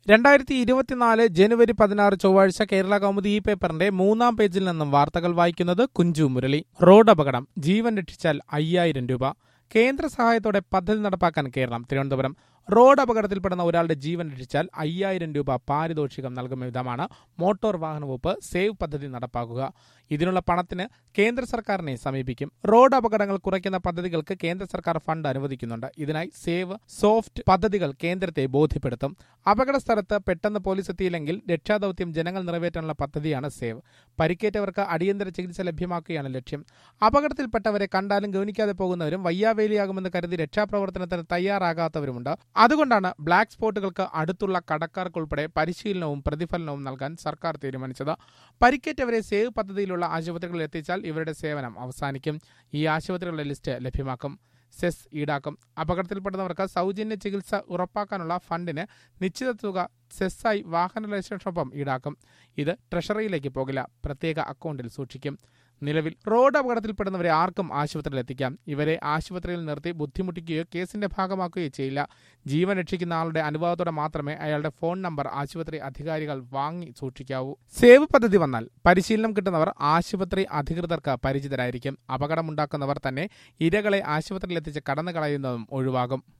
രണ്ടായിരത്തി ഇരുപത്തിനാല് ജനുവരി പതിനാറ് ചൊവ്വാഴ്ച കേരള കൗമുദി ഈ പേപ്പറിന്റെ മൂന്നാം പേജിൽ നിന്നും വാർത്തകൾ വായിക്കുന്നത് കുഞ്ചു മുരളി റോഡ് അപകടം ജീവൻ രക്ഷിച്ചാൽ അയ്യായിരം രൂപ കേന്ദ്ര സഹായത്തോടെ പദ്ധതി നടപ്പാക്കാൻ കേരളം തിരുവനന്തപുരം റോഡ് അപകടത്തിൽപ്പെടുന്ന ഒരാളുടെ ജീവൻ രക്ഷിച്ചാൽ അയ്യായിരം രൂപ പാരിതോഷികം നൽകുന്ന വിധമാണ് മോട്ടോർ വാഹന വകുപ്പ് സേവ് പദ്ധതി നടപ്പാക്കുക ഇതിനുള്ള പണത്തിന് കേന്ദ്ര സർക്കാരിനെ സമീപിക്കും റോഡ് അപകടങ്ങൾ കുറയ്ക്കുന്ന പദ്ധതികൾക്ക് കേന്ദ്ര സർക്കാർ ഫണ്ട് അനുവദിക്കുന്നുണ്ട് ഇതിനായി സേവ് സോഫ്റ്റ് പദ്ധതികൾ കേന്ദ്രത്തെ ബോധ്യപ്പെടുത്തും അപകട സ്ഥലത്ത് പെട്ടെന്ന് പോലീസ് എത്തിയില്ലെങ്കിൽ രക്ഷാദൌത്യം ജനങ്ങൾ നിറവേറ്റാനുള്ള പദ്ധതിയാണ് സേവ് പരിക്കേറ്റവർക്ക് അടിയന്തര ചികിത്സ ലഭ്യമാക്കുകയാണ് ലക്ഷ്യം അപകടത്തിൽപ്പെട്ടവരെ കണ്ടാലും ഗവനിക്കാതെ പോകുന്നവരും വയ്യാവേലിയാകുമെന്ന് കരുതി രക്ഷാപ്രവർത്തനത്തിന് തയ്യാറാകാത്തവരുമുണ്ട് അതുകൊണ്ടാണ് ബ്ലാക്ക് സ്പോട്ടുകൾക്ക് അടുത്തുള്ള കടക്കാർക്കുൾപ്പെടെ പരിശീലനവും പ്രതിഫലനവും നൽകാൻ സർക്കാർ തീരുമാനിച്ചത് പരിക്കേറ്റവരെ സേവ് പദ്ധതിയിലുള്ള ആശുപത്രികളിൽ എത്തിച്ചാൽ ഇവരുടെ സേവനം അവസാനിക്കും ഈ ആശുപത്രികളുടെ ലിസ്റ്റ് ലഭ്യമാക്കും സെസ് ഈടാക്കും അപകടത്തിൽപ്പെടുന്നവർക്ക് സൗജന്യ ചികിത്സ ഉറപ്പാക്കാനുള്ള ഫണ്ടിന് നിശ്ചിത തുക സെസ്സായി വാഹന രജിസ്ട്രേഷനൊപ്പം ഈടാക്കും ഇത് ട്രഷറിയിലേക്ക് പോകില്ല പ്രത്യേക അക്കൗണ്ടിൽ സൂക്ഷിക്കും നിലവിൽ റോഡ് അപകടത്തിൽപ്പെടുന്നവരെ ആർക്കും ആശുപത്രിയിൽ എത്തിക്കാം ഇവരെ ആശുപത്രിയിൽ നിർത്തി ബുദ്ധിമുട്ടിക്കുകയോ കേസിന്റെ ഭാഗമാക്കുകയോ ചെയ്യില്ല ജീവൻ രക്ഷിക്കുന്ന ആളുടെ അനുഭവത്തോടെ മാത്രമേ അയാളുടെ ഫോൺ നമ്പർ ആശുപത്രി അധികാരികൾ വാങ്ങി സൂക്ഷിക്കാവൂ സേവ് പദ്ധതി വന്നാൽ പരിശീലനം കിട്ടുന്നവർ ആശുപത്രി അധികൃതർക്ക് പരിചിതരായിരിക്കും അപകടമുണ്ടാക്കുന്നവർ തന്നെ ഇരകളെ ആശുപത്രിയിൽ എത്തിച്ച് കടന്നു കളയുന്നതും ഒഴിവാകും